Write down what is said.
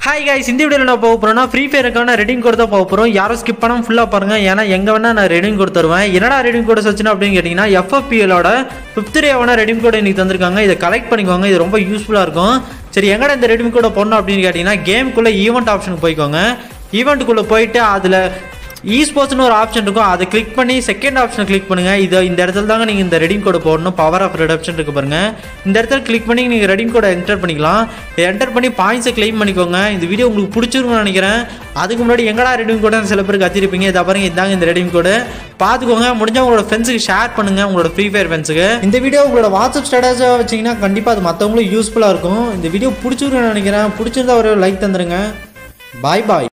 hi guys இந்த வீடியோவில் நான் போக போகிறோம்னா ஃப்ரீ ஃபயருக்கான ரெடிங் கோட் தான் போக போகிறோம் யாரும் ஸ்கிப் பண்ணாமல் ஃபுல்லாக பாருங்க ஏன்னா எங்கே வேணால் நான் ரெடிங் கோட் தருவேன் என்னடா ரெடிங் கோட் வச்சுனா அப்படின்னு கேட்டிங்கன்னா எஃப்எஃபிஎலோட ஃபிஃப்த் டேவான ரெடிங் கோட் இன்னைக்கு தந்திருக்காங்க இதை கலெக்ட் பண்ணிக்கோங்க இது ரொம்ப யூஸ்ஃபுல்லாக இருக்கும் சரி எங்கடா இந்த ரெடிங் கோடை போடணும் அப்படின்னு கேட்டிங்கன்னா கேமுக்குள்ளே ஈவெண்ட் ஆப்ஷனுக்கு போய்க்கோங்க ஈவெண்ட்டுக்குள்ளே போயிட்டு அதில் இ ஸ்போர்ட்ஸ்னு ஒரு ஆப்ஷன் இருக்கும் அதை கிளிக் பண்ணி செகண்ட் ஆப்ஷனை கிளிக் பண்ணுங்க இது இந்த இடத்துல தாங்க நீங்கள் இந்த ரெடிங் கோடை போடணும் பவர் ஆஃப் ரெடப்ஷன் இருக்கு பாருங்க இந்த இடத்துல கிளிக் பண்ணி நீங்கள் ரெடிங் கோடை என்டர் பண்ணிக்கலாம் என்டர் பண்ணி பாயிண்ட்ஸை கிளைம் பண்ணிக்கோங்க இந்த வீடியோ உங்களுக்கு பிடிச்சிருக்கும்னு நினைக்கிறேன் அதுக்கு முன்னாடி எங்கடா ரெடிங் கோடை சில பேர் கத்திருப்பீங்க இதை பாருங்க இதாங்க இந்த ரெடிங் கோடு பார்த்துக்கோங்க முடிஞ்சா உங்களோட ஃப்ரெண்ட்ஸுக்கு ஷேர் பண்ணுங்க உங்களோட ஃப்ரீ ஃபயர் ஃப்ரெண்ட்ஸுக்கு இந்த வீடியோ உங்களோட வாட்ஸ்அப் ஸ்டேட்டஸாக வச்சிங்கன்னா கண்டிப்பாக அது மற்றவங்களும் யூஸ்ஃபுல்லாக இருக்கும் இந்த வீடியோ பிடிச்சிருக்குன்னு நினைக்கிறேன் பிடிச்சிருந்தா ஒரு லைக் தந்துருங்க பாய் பாய்